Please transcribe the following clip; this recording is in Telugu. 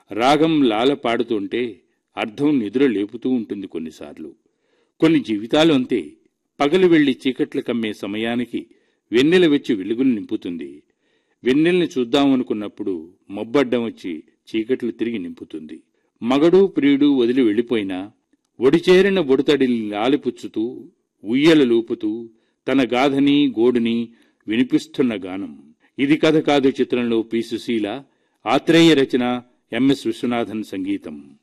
రాగం లాల పాడుతుంటే అర్థం నిద్ర లేపుతూ ఉంటుంది కొన్నిసార్లు కొన్ని జీవితాలు అంతే పగలు వెళ్లి చీకట్లు కమ్మే సమయానికి వెన్నెల వచ్చి వెలుగులు నింపుతుంది వెన్నెల్ని చూద్దామనుకున్నప్పుడు మబ్బడ్డం వచ్చి చీకట్లు తిరిగి నింపుతుంది మగడు ప్రియుడు వదిలి వెళ్ళిపోయినా ఒడిచేరిన బొడుతడిని లాలిపుచ్చుతూ ఉయ్యల లూపుతూ తన గాథని గోడుని వినిపిస్తున్న గానం ఇది కథ కాదు చిత్రంలో పి సుశీల ఆత్రేయ రచన ఎంఎస్ విశ్వనాథన్ సంగీతం